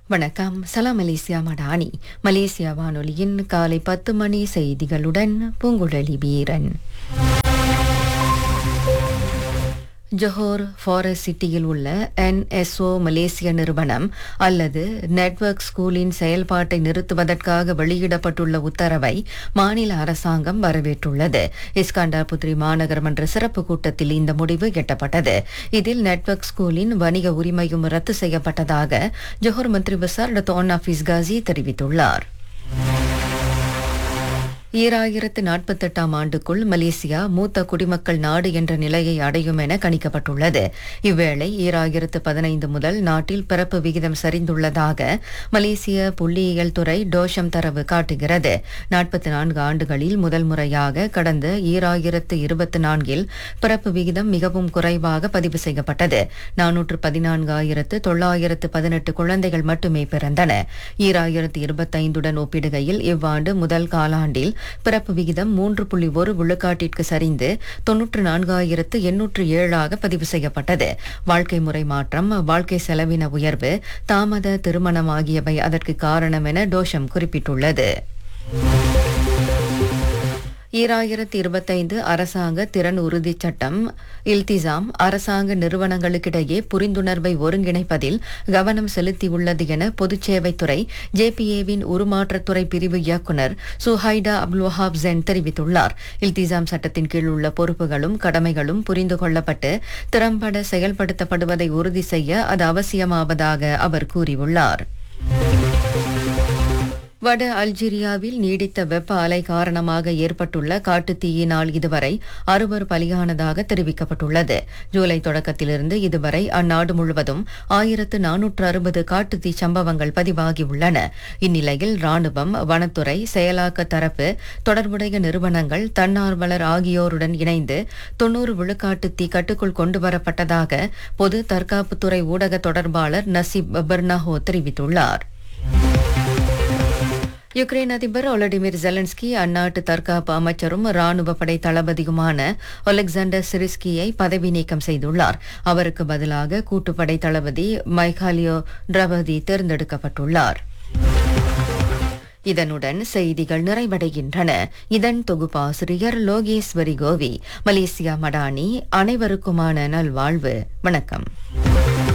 வணக்கம் சலாம் Malaysia Madani Malaysia வானொலியின் காலை பத்து மணி செய்திகளுடன் பூங்குழலி வீரன் ஜொஹோர் ஃபாரஸ்ட் சிட்டியில் உள்ள என்எஸ்ஓ மலேசிய நிறுவனம் அல்லது நெட்வொர்க் ஸ்கூலின் செயல்பாட்டை நிறுத்துவதற்காக வெளியிடப்பட்டுள்ள உத்தரவை மாநில அரசாங்கம் வரவேற்றுள்ளது இஸ்காண்டார் புத்ரி மாநகரமன்ற சிறப்பு கூட்டத்தில் இந்த முடிவு எட்டப்பட்டது இதில் நெட்வொர்க் ஸ்கூலின் வணிக உரிமையும் ரத்து செய்யப்பட்டதாக ஜொஹோர் மந்திரி பசார் டத்தோன் ஆஃபீஸ் காசி தெரிவித்துள்ளார் ஈராயிரத்து நாற்பத்தெட்டாம் ஆண்டுக்குள் மலேசியா மூத்த குடிமக்கள் நாடு என்ற நிலையை அடையும் என கணிக்கப்பட்டுள்ளது இவ்வேளை ஈராயிரத்து பதினைந்து முதல் நாட்டில் பிறப்பு விகிதம் சரிந்துள்ளதாக மலேசிய புள்ளியியல் துறை டோஷம் தரவு காட்டுகிறது நாற்பத்தி நான்கு ஆண்டுகளில் முதல் முறையாக கடந்த ஈராயிரத்து இருபத்தி நான்கில் பிறப்பு விகிதம் மிகவும் குறைவாக பதிவு செய்யப்பட்டது நானூற்று பதினான்காயிரத்து தொள்ளாயிரத்து பதினெட்டு குழந்தைகள் மட்டுமே பிறந்தன ஈராயிரத்து இருபத்தைந்துடன் ஒப்பிடுகையில் இவ்வாண்டு முதல் காலாண்டில் பிறப்பு விகிதம் மூன்று புள்ளி ஒரு விழுக்காட்டிற்கு சரிந்து தொன்னூற்று நான்காயிரத்து எண்ணூற்று ஏழாக பதிவு செய்யப்பட்டது வாழ்க்கை முறை மாற்றம் வாழ்க்கை செலவின உயர்வு தாமத திருமணம் ஆகியவை அதற்கு காரணம் என டோஷம் குறிப்பிட்டுள்ளது ஈராயிரத்தி இருபத்தைந்து அரசாங்க திறன் உறுதிச் சட்டம் இல்திசாம் அரசாங்க நிறுவனங்களுக்கிடையே புரிந்துணர்வை ஒருங்கிணைப்பதில் கவனம் செலுத்தியுள்ளது என பொதுச்சேவைத்துறை ஜேபிஏவின் உருமாற்றத்துறை பிரிவு இயக்குநர் சுஹைடா அப்துல் வஹாப் ஜென் தெரிவித்துள்ளார் இல்திசாம் சட்டத்தின் கீழ் உள்ள பொறுப்புகளும் கடமைகளும் புரிந்து கொள்ளப்பட்டு திறம்பட செயல்படுத்தப்படுவதை உறுதி செய்ய அது அவசியமாவதாக அவர் கூறியுள்ளார் வட அல்ஜீரியாவில் நீடித்த வெப்ப அலை காரணமாக ஏற்பட்டுள்ள காட்டுத் தீயினால் இதுவரை அறுவர் பலியானதாக தெரிவிக்கப்பட்டுள்ளது ஜூலை தொடக்கத்திலிருந்து இதுவரை அந்நாடு முழுவதும் ஆயிரத்து நானூற்று அறுபது காட்டுத்தீ சம்பவங்கள் பதிவாகியுள்ளன இந்நிலையில் ராணுவம் வனத்துறை செயலாக்க தரப்பு தொடர்புடைய நிறுவனங்கள் தன்னார்வலர் ஆகியோருடன் இணைந்து தொன்னூறு விழுக்காட்டு தீ கட்டுக்குள் கொண்டுவரப்பட்டதாக பொது தற்காப்புத்துறை ஊடக தொடர்பாளர் நசீப் பெர்னாஹோ தெரிவித்துள்ளார் யுக்ரைன் அதிபர் ஒலடிமிர் ஜெலன்ஸ்கி அந்நாட்டு தற்காப்பு அமைச்சரும் ராணுவ படை தளபதியுமான ஒலெக்சாண்டர் சிரிஸ்கியை பதவி நீக்கம் செய்துள்ளார் அவருக்கு பதிலாக கூட்டுப்படை தளபதி மைகாலியோ டிரபதி தேர்ந்தெடுக்கப்பட்டுள்ளார் இதனுடன் செய்திகள் நிறைவடைகின்றன இதன் தொகுப்பாசிரியர் லோகேஸ்வரி கோவி மலேசியா மடானி அனைவருக்குமான நல்வாழ்வு வணக்கம்